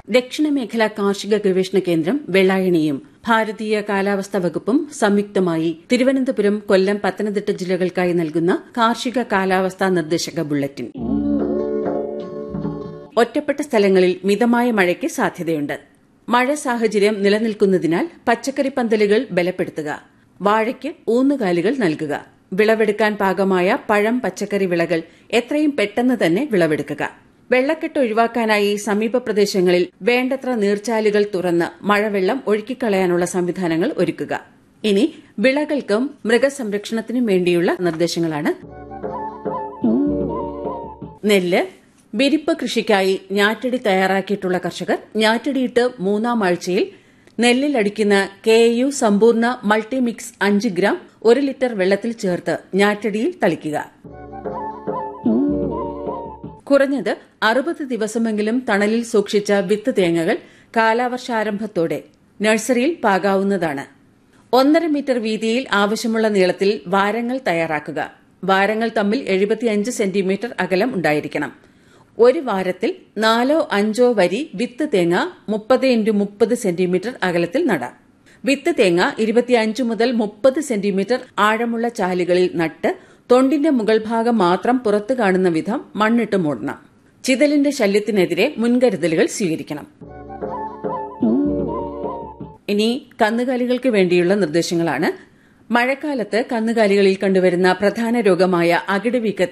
ദക്ഷിണമേഖല കാർഷിക ഗവേഷണ കേന്ദ്രം വെള്ളായണിയും ഭാരതീയ കാലാവസ്ഥാ വകുപ്പും സംയുക്തമായി തിരുവനന്തപുരം കൊല്ലം പത്തനംതിട്ട ജില്ലകൾക്കായി നൽകുന്ന കാർഷിക കാലാവസ്ഥാ നിർദ്ദേശക ബുള്ളറ്റിൻ ഒറ്റപ്പെട്ട സ്ഥലങ്ങളിൽ മിതമായ മഴയ്ക്ക് സാധ്യതയുണ്ട് മഴ സാഹചര്യം നിലനിൽക്കുന്നതിനാൽ പച്ചക്കറി പന്തലുകൾ ബലപ്പെടുത്തുക വാഴയ്ക്ക് ഊന്നുകാലുകൾ നൽകുക വിളവെടുക്കാൻ പാകമായ പഴം പച്ചക്കറി വിളകൾ എത്രയും പെട്ടെന്ന് തന്നെ വിളവെടുക്കുക വെള്ളക്കെട്ട് ഒഴിവാക്കാനായി സമീപ പ്രദേശങ്ങളിൽ വേണ്ടത്ര നീർച്ചാലുകൾ തുറന്ന് മഴവെള്ളം ഒഴുക്കിക്കളയാനുള്ള സംവിധാനങ്ങൾ ഒരുക്കുക ഇനി വിളകൾക്കും മൃഗസംരക്ഷണത്തിനും വേണ്ടിയുള്ള നിർദ്ദേശങ്ങളാണ് നെല്ല് വിരിപ്പ് കൃഷിക്കായി ഞാറ്റടി തയ്യാറാക്കിയിട്ടുള്ള കർഷകർ ഞാറ്റടിയിട്ട് മൂന്നാം ആഴ്ചയിൽ നെല്ലിൽ അടിക്കുന്ന കെ യു സമ്പൂർണ്ണ മൾട്ടിമിക്സ് അഞ്ച് ഗ്രാം ഒരു ലിറ്റർ വെള്ളത്തിൽ ചേർത്ത് ഞാറ്റടിയിൽ തളിക്കുക കുറഞ്ഞത് അറുപത് ദിവസമെങ്കിലും തണലിൽ സൂക്ഷിച്ച വിത്ത് തേങ്ങകൾ കാലാവർഷാരംഭത്തോടെ നഴ്സറിയിൽ പാകാവുന്നതാണ് ഒന്നര മീറ്റർ വീതിയിൽ ആവശ്യമുള്ള നീളത്തിൽ വാരങ്ങൾ തയ്യാറാക്കുക വാരങ്ങൾ തമ്മിൽ എഴുപത്തിയഞ്ച് സെന്റിമീറ്റർ അകലം ഉണ്ടായിരിക്കണം ഒരു വാരത്തിൽ നാലോ അഞ്ചോ വരി വിത്ത് തേങ്ങ മുപ്പത് ഇൻറ്റു മുപ്പത് സെന്റിമീറ്റർ അകലത്തിൽ നടാം വിത്ത് തേങ്ങ ഇരുപത്തിയഞ്ച് മുതൽ മുപ്പത് സെന്റിമീറ്റർ ആഴമുള്ള ചാലുകളിൽ നട്ട് തൊണ്ടിന്റെ മുകൾ ഭാഗം മാത്രം പുറത്തു കാണുന്ന വിധം മണ്ണിട്ട് മൂടണം ചിതലിന്റെ ശല്യത്തിനെതിരെ മുൻകരുതലുകൾ സ്വീകരിക്കണം ഇനി കന്നുകാലികൾക്ക് വേണ്ടിയുള്ള നിർദ്ദേശങ്ങളാണ് മഴക്കാലത്ത് കന്നുകാലികളിൽ കണ്ടുവരുന്ന പ്രധാന രോഗമായ അകിടുവീക്കത്തെ